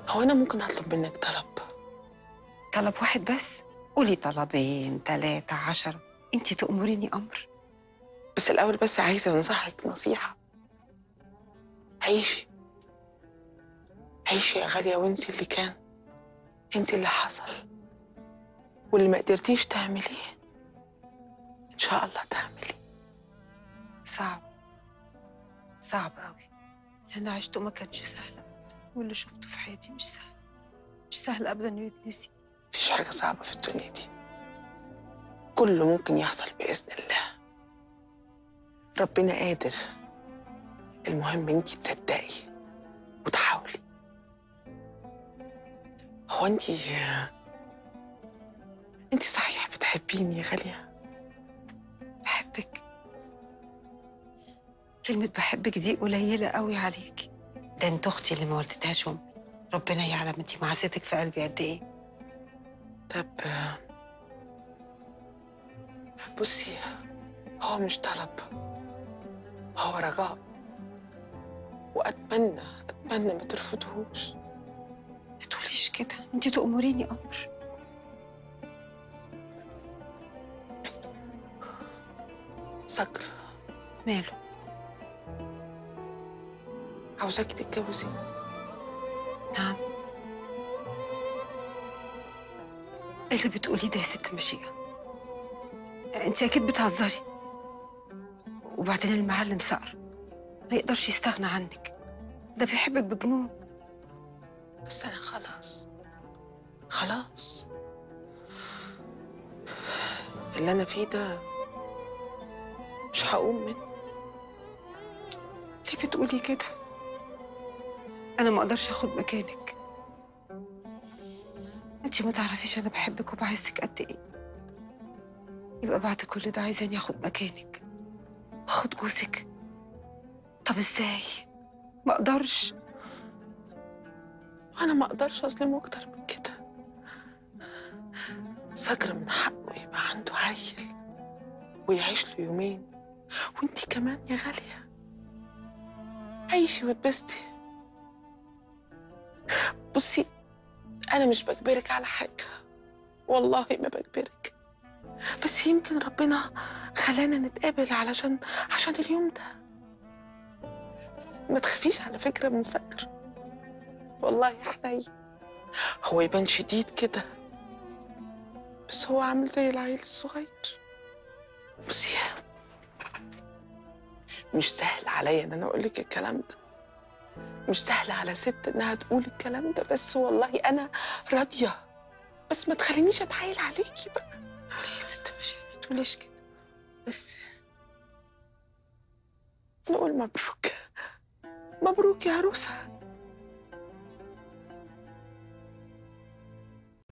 هو انا ممكن اطلب منك طلب طلب واحد بس قولي طلبين ثلاثة عشرة انت تأمريني أمر بس الاول بس عايزه انصحك نصيحه عيشي عيشي يا غاليه وانسي اللي كان انسي اللي حصل واللي ما قدرتيش تعمليه ان شاء الله تعملي صعب صعب قوي اللي أنا عشته ما كانش سهل أبدا واللي شفته في حياتي مش سهل مش سهل أبدا إنه يتنسي مفيش حاجه صعبه في الدنيا دي كله ممكن يحصل باذن الله ربنا قادر المهم انت تصدقي وتحاولي هو انت انت صحيح بتحبيني يا غاليه بحبك كلمة بحبك دي قليلة قوي عليكي ده انت أختي اللي ما ولدتهاش أمي ربنا يعلم انت معزتك في قلبي قد إيه طب بصي هو مش طلب هو رجاء واتمنى اتمنى ما ترفضهوش ما تقوليش كده انت تأمريني أمر صقر ماله عاوزاكي تتجوزي نعم إيه اللي بتقوليه ده يا ست مشيئة انت اكيد بتهزري وبعدين المعلم صقر ما يقدرش يستغنى عنك ده بيحبك بجنون بس انا خلاص خلاص اللي انا فيه ده مش هقوم منه ليه بتقولي كده انا ما اقدرش اخد مكانك انت ما تعرفيش انا بحبك وبعزك قد ايه يبقى بعد كل ده عايزاني اخد مكانك اخد جوزك طب ازاي ما اقدرش انا ما اقدرش اظلمه اكتر من كده صقر من حقه يبقى عنده عيل ويعيش له يومين وانتي كمان يا غالية عيشي واتبسطي بصي انا مش بجبرك على حاجة والله ما بجبرك بس يمكن ربنا خلانا نتقابل علشان عشان اليوم ده ما تخافيش على فكرة من سكر والله يا حنين هو يبان شديد كده بس هو عامل زي العيل الصغير بصي مش سهل عليا ان انا اقول لك الكلام ده مش سهل على ست انها تقول الكلام ده بس والله انا راضيه بس ما تخلينيش اتحايل عليكي بقى ليه يا ست مش ما تقوليش كده بس نقول مبروك مبروك يا عروسه